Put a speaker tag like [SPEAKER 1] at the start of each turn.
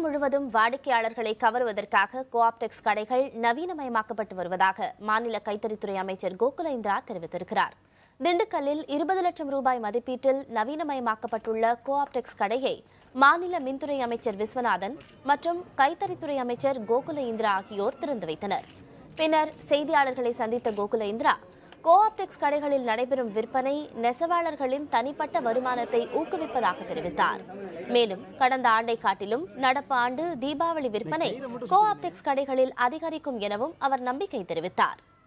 [SPEAKER 1] தமிழகம் முழுவதும் வாடிக்கையாளர்களை கவருவதற்காக கோஆப்டெக்ஸ் கடைகள் நவீனமயமாக்கப்பட்டு வருவதாக மாநில கைத்தறித்துறை அமைச்சர் கோகுலேந்திரா தெரிவித்திருக்கிறார் திண்டுக்கல்லில் இருபது லட்சம் ரூபாய் மதிப்பீட்டில் நவீனமயமாக்கப்பட்டுள்ள கோஆப்டெக்ஸ் கடையை மாநில மின்துறை அமைச்சர் விஸ்வநாதன் மற்றும் கைத்தறித்துறை அமைச்சர் கோகுல இந்திரா ஆகியோர் திறந்து வைத்தனர் பின்னர் செய்தியாளர்களை சந்தித்த கோகுல இந்திரா கோஆப்டெக்ஸ் கடைகளில் நடைபெறும் விற்பனை நெசவாளர்களின் தனிப்பட்ட வருமானத்தை ஊக்குவிப்பதாக தெரிவித்தார் மேலும் கடந்த ஆண்டை காட்டிலும் நடப்பு ஆண்டு தீபாவளி விற்பனை கோஆப்டெக்ஸ் கடைகளில் அதிகரிக்கும் எனவும் அவர் நம்பிக்கை தெரிவித்தார்